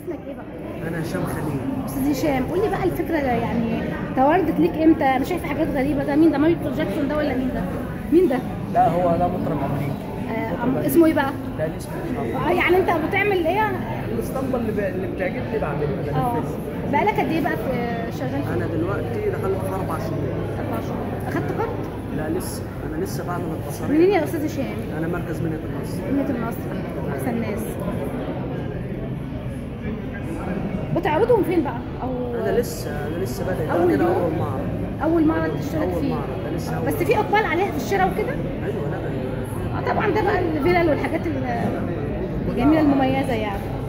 اسمك ايه بقى انا هشام خليل استاذ هشام قول لي بقى الفكره يعني توردت ليك امتى انا شايفه حاجات غريبه ده مين ده مايكل جاكسون ده ولا مين ده مين ده لا هو ده مطرب امريكي آه عم- اسمه ايه بقى لا اللي اسمه مش عارف. آه يعني انت بتعمل ايه الاسطمبه اللي, ب... اللي بتعجبني بعملها اه بنفذها. بقالك قد ايه بقى في شغال في انا دلوقتي دخلت في اربع شهور اربع شهور اخدت قرض لا لسه انا لسه بعمل التصاريح منين يا استاذ هشام انا مركز منيا النصر مدينه النصر احسن ناس بتعرضهم فين بقى او انا لسه انا لسه بادئ ده أول كده يوم؟ اول معرض اول معرض تشترك اول فيه معرض ده لسه اول بس في اقبال عليها في الشراء وكده ايوه لا اه طبعا ده بقى الفلل والحاجات ال- الجميله المميزه يعني